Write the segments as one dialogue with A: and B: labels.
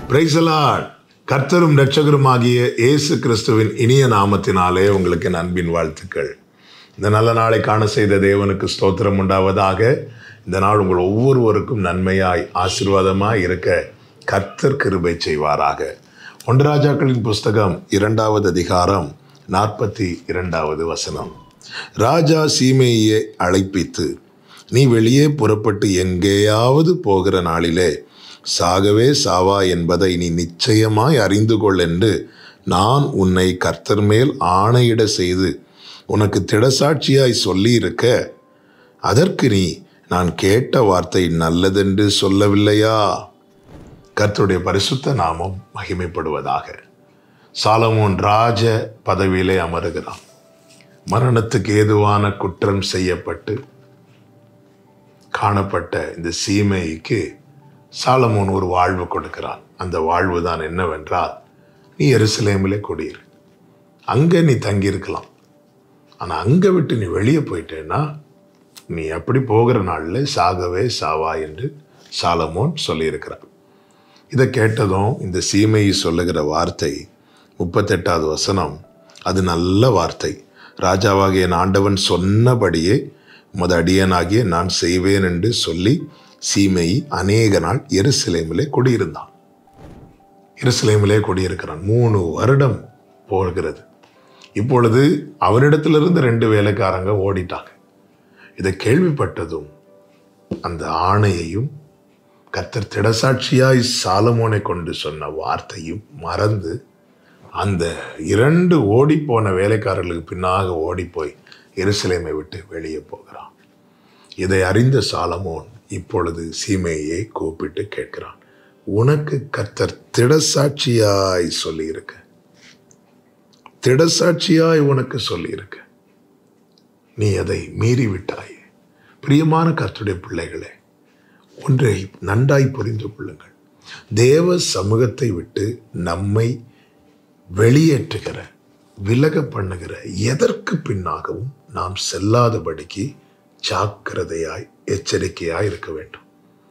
A: பிரைசலாட் கர்த்தரும் இரட்சகருமாகிய இயேசு கிறிஸ்துவின் இனிய நாமத்தினாலே உங்களுக்கு என் அன்பின் வாழ்த்துக்கள் இந்த நல்ல நாளை காண செய்த தேவனுக்கு ஸ்தோத்திரம் உண்டாவதாக இந்த நாள் உங்கள் ஒவ்வொருவருக்கும் நன்மையாய் ஆசீர்வாதமாய் இருக்க கர்த்தர் கிருபை செய்வாராக ஒன்று ராஜாக்களின் புஸ்தகம் இரண்டாவது அதிகாரம் நாற்பத்தி இரண்டாவது வசனம் ராஜா சீமையை அழைப்பித்து நீ வெளியே புறப்பட்டு எங்கேயாவது போகிற நாளிலே சாகவே சாவா என்பதை நீ நிச்சயமாய் அறிந்து கொள் என்று நான் உன்னை கர்த்தர் மேல் ஆணையிட செய்து உனக்கு திடசாட்சியாய் சொல்லியிருக்க அதற்கு நீ நான் கேட்ட வார்த்தை நல்லதென்று சொல்லவில்லையா கர்த்தருடைய பரிசுத்த நாமம் மகிமைப்படுவதாக சாலமோன் ராஜ பதவியிலே அமருகிறான் மரணத்துக்கு ஏதுவான குற்றம் செய்யப்பட்டு காணப்பட்ட இந்த சீமைக்கு சாலமோன் ஒரு வாழ்வு கொடுக்கிறான் அந்த வாழ்வு தான் என்னவென்றால் நீ எருசலேமிலே குடியிரு அங்கே நீ தங்கியிருக்கலாம் ஆனால் அங்கே விட்டு நீ வெளியே போயிட்டேன்னா நீ அப்படி போகிற நாளில் சாகவே சாவா என்று சாலமோன் சொல்லியிருக்கிறார் இதை கேட்டதும் இந்த சீமையை சொல்லுகிற வார்த்தை முப்பத்தெட்டாவது வசனம் அது நல்ல வார்த்தை ராஜாவாகிய என் ஆண்டவன் சொன்னபடியே உமது அடியனாகிய நான் செய்வேன் என்று சொல்லி சீமை அநேக நாள் எருசலேமிலே குடியிருந்தான் எருசலேமிலே குடியிருக்கிறான் மூணு வருடம் போகிறது இப்பொழுது அவனிடத்திலிருந்து ரெண்டு வேலைக்காரங்க ஓடிட்டாங்க இதை கேள்விப்பட்டதும் அந்த ஆணையையும் கர்த்தர் திடசாட்சியாய் சாலமோனை கொண்டு சொன்ன வார்த்தையும் மறந்து அந்த இரண்டு ஓடிப்போன வேலைக்காரர்களுக்கு பின்னாக ஓடிப்போய் எருசலேமை விட்டு வெளியே போகிறான் இதை அறிந்த சாலமோன் இப்பொழுது சீமையை கூப்பிட்டு கேட்கிறான் உனக்கு கர்த்தர் திடசாட்சியாய் சொல்லியிருக்க திடசாட்சியாய் உனக்கு சொல்லியிருக்க நீ அதை மீறி விட்டாய் பிரியமான கர்த்தருடைய பிள்ளைகளே ஒன்றை நன்றாய் புரிந்து கொள்ளுங்கள் தேவ சமூகத்தை விட்டு நம்மை வெளியேற்றுகிற விலக பண்ணுகிற எதற்கு பின்னாகவும் நாம் செல்லாதபடிக்கு ஜாக்கிரதையாய் எச்சரிக்கையாய் இருக்க வேண்டும்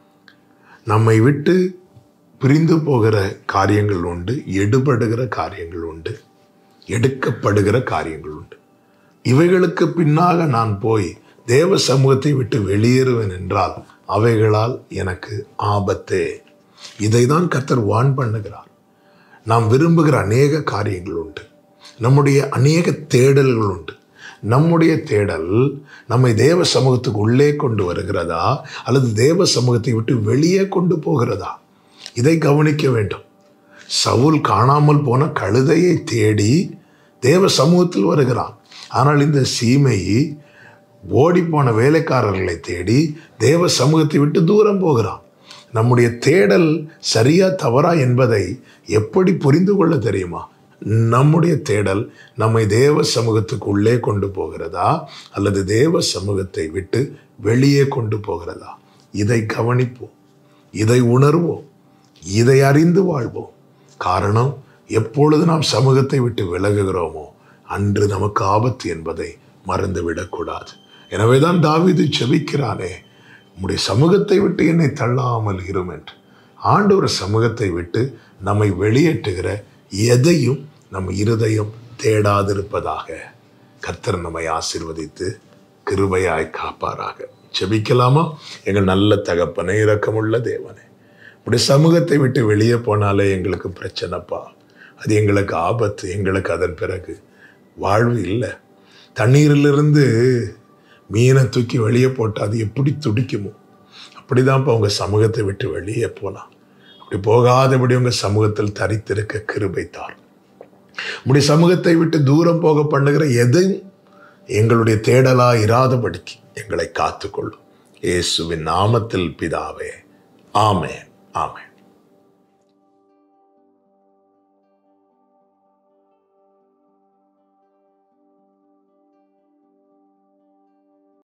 A: நம்மை விட்டு பிரிந்து போகிற காரியங்கள் உண்டு எடுபடுகிற காரியங்கள் உண்டு எடுக்கப்படுகிற காரியங்கள் உண்டு இவைகளுக்கு பின்னாக நான் போய் தேவ சமூகத்தை விட்டு வெளியேறுவேன் என்றால் அவைகளால் எனக்கு ஆபத்தே இதை தான் கர்த்தர் வான் பண்ணுகிறார் நாம் விரும்புகிற அநேக காரியங்கள் உண்டு நம்முடைய அநேக தேடல்கள் உண்டு நம்முடைய தேடல் நம்மை தேவ சமூகத்துக்கு உள்ளே கொண்டு வருகிறதா அல்லது தேவ சமூகத்தை விட்டு வெளியே கொண்டு போகிறதா இதை கவனிக்க வேண்டும் சவுல் காணாமல் போன கழுதையை தேடி தேவ சமூகத்தில் வருகிறான் ஆனால் இந்த சீமை ஓடிப்போன வேலைக்காரர்களை தேடி தேவ சமூகத்தை விட்டு தூரம் போகிறான் நம்முடைய தேடல் சரியா தவறா என்பதை எப்படி புரிந்து கொள்ள தெரியுமா நம்முடைய தேடல் நம்மை தேவ சமூகத்துக்கு உள்ளே கொண்டு போகிறதா அல்லது தேவ சமூகத்தை விட்டு வெளியே கொண்டு போகிறதா இதை கவனிப்போம் இதை உணர்வோம் இதை அறிந்து வாழ்வோம் காரணம் எப்பொழுது நாம் சமூகத்தை விட்டு விலகுகிறோமோ அன்று நமக்கு ஆபத்து என்பதை மறந்துவிடக்கூடாது எனவேதான் தாவிது செபிக்கிறானே உம்முடைய சமூகத்தை விட்டு என்னை தள்ளாமல் இரும் என்று ஆண்டவர் சமூகத்தை விட்டு நம்மை வெளியேற்றுகிற எதையும் நம் இருதயம் தேடாதிருப்பதாக கர்த்தர் நம்மை ஆசிர்வதித்து கிருபையாய் காப்பாராக செபிக்கலாமா எங்கள் நல்ல தகப்பனை இரக்கமுள்ள தேவனே இப்படி சமூகத்தை விட்டு வெளியே போனாலே எங்களுக்கு பிரச்சனைப்பா அது எங்களுக்கு ஆபத்து எங்களுக்கு அதன் பிறகு வாழ்வு இல்லை தண்ணீரிலிருந்து மீனை தூக்கி வெளியே போட்டால் அது எப்படி துடிக்குமோ அப்படிதான்ப்பா உங்கள் சமூகத்தை விட்டு வெளியே போகலாம் அப்படி போகாதபடி உங்கள் சமூகத்தில் தரித்திருக்க கிருபைத்தார் உடைய சமூகத்தை விட்டு தூரம் போக பண்ணுகிற எதையும் எங்களுடைய தேடலா இராதபடிக்கு எங்களை காத்துக்கொள்ளும் இயேசுவின் நாமத்தில் பிதாவே ஆமே ஆமே